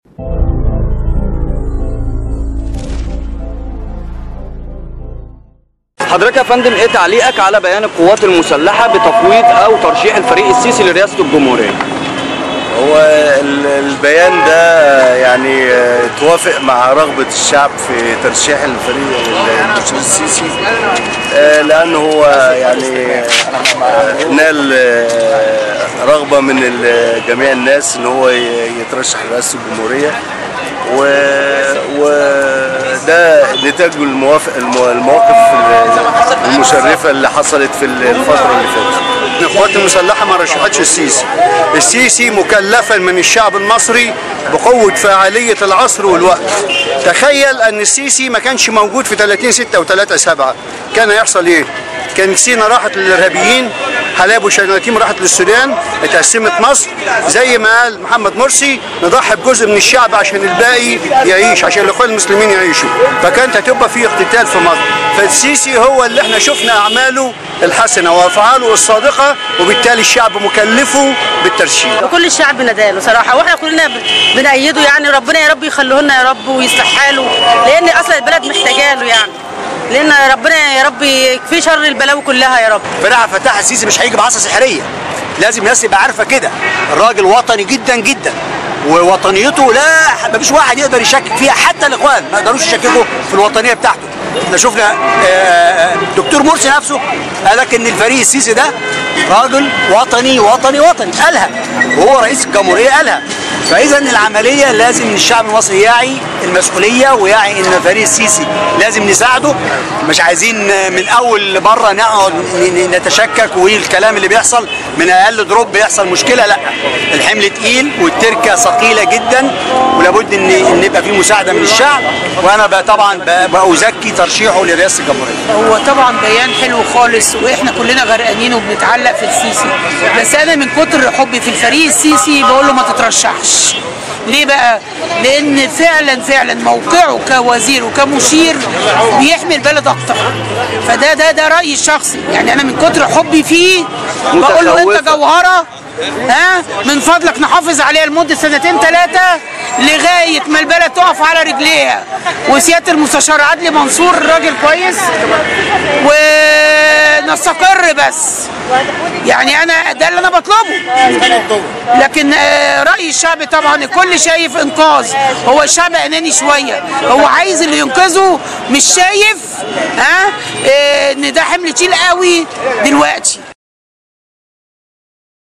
حضرتك يا فندم ايه تعليقك على بيان القوات المسلحه بتفويض او ترشيح الفريق السيسي لرئاسه الجمهوريه؟ هو ال- البيان ده يعني آه، توافق مع رغبة الشعب في ترشيح الفريق المشير السيسي آه، لأنه هو يعني آه، نال آه، رغبة من ال- جميع الناس إن هو ي- يترشح لرئاسة الجمهورية و- وده نتاج الموافق المو- المواقف المشرفة اللي حصلت في الفترة اللي فاتت القوات المسلحة ما رشحتش السيسي السيسي مكلفا من الشعب المصري بقوة فعالية العصر والوقت تخيل أن السيسي ما كانش موجود في 30 6 و 3 7 كان هيحصل إيه؟ كان سينا راحت للإرهابيين حلب وشلاتيم راحت للسودان اتقسمت مصر زي ما قال محمد مرسي نضحي بجزء من الشعب عشان الباقي يعيش عشان الاخوان المسلمين يعيشوا فكانت هتبقى في اقتتال في مصر فالسيسي هو اللي احنا شفنا اعماله الحسنه وافعاله الصادقه وبالتالي الشعب مكلفه بالترشيح كل الشعب نداله صراحه واحنا كلنا ب- بنأيده يعني ربنا يا رب يخليه لنا يا رب ويصلح حاله لان اصلا البلد محتاجه له يعني لان ربنا يا رب يكفيه شر البلاوي كلها يا رب فرع فتح السيسي مش هيجي بعصا سحريه لازم الناس تبقى عارفه كده الراجل وطني جدا جدا ووطنيته لا مفيش واحد يقدر يشكك فيها حتى الاخوان ما يقدروش يشككوا في الوطنيه بتاعته احنا شفنا آه، دكتور مرسي نفسه قال لك ان الفريق السيسي ده راجل وطني وطني وطني قالها وهو رئيس الجمهوريه قالها فاذا العمليه لازم الشعب المصري يعي المسؤوليه ويعي ان فريق السيسي لازم نساعده مش عايزين من اول مره نقعد ن- ن- نتشكك والكلام اللي بيحصل من اقل دروب بيحصل مشكله لا الحمل تقيل والتركه ثقيله جدا ولابد ان ان يبقى في مساعده من الشعب وانا بقى طبعا ب- بأزكي ترشيحه لرئاسه الجمهوريه هو طبعا بيان حلو خالص واحنا كلنا غرقانين وبنتعلق في السيسي بس انا من كتر حبي في الفريق السيسي بقول له ما تترشحش ليه بقى؟ لأن فعلا فعلا موقعه كوزير وكمشير بيحمي البلد أكتر. فده ده ده رأيي الشخصي، يعني أنا من كتر حبي فيه بقول له أنت متخوفة. جوهرة ها من فضلك نحافظ عليها لمدة سنتين ثلاثة لغاية ما البلد تقف على رجليها وسيادة المستشار عدلي منصور راجل كويس ونستقر بس يعني أنا ده اللي أنا بطلبه لكن آه، رأي الشعب طبعا الكل شايف إنقاذ هو الشعب أناني شوية هو عايز اللي ينقذه مش شايف ها آه، إن ده حمل تقيل قوي دلوقتي